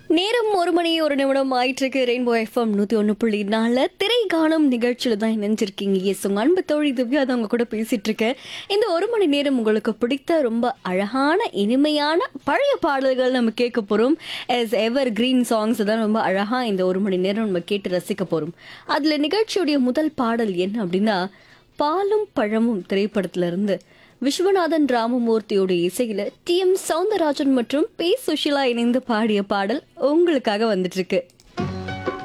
நேரம் ஒரு மணி ஒரு நிமிடம் ஆயிட்டு இருக்கு ரெயின்போ எஃப்எம் நூத்தி ஒன்று புள்ளி நாலு திரை காணும் நிகழ்ச்சியில தான் இணைஞ்சிருக்கீங்க எஸ் உங்க அன்பு தோழி திவ்யா தான் உங்க கூட பேசிட்டு இருக்கேன் இந்த ஒரு மணி நேரம் உங்களுக்கு பிடித்த ரொம்ப அழகான இனிமையான பழைய பாடல்கள் நம்ம கேட்க போறோம் எஸ் எவர் கிரீன் சாங்ஸ் தான் ரொம்ப அழகா இந்த ஒரு மணி நேரம் நம்ம கேட்டு ரசிக்க போறோம் அதுல நிகழ்ச்சியுடைய முதல் பாடல் என்ன அப்படின்னா பாலும் பழமும் திரைப்படத்துல இருந்து விஸ்வநாதன் ராமமூர்த்தியோட இசையில டி எம் சவுந்தரராஜன் மற்றும் பி சுஷிலா இணைந்து பாடிய பாடல் உங்களுக்காக வந்துட்டு இருக்கு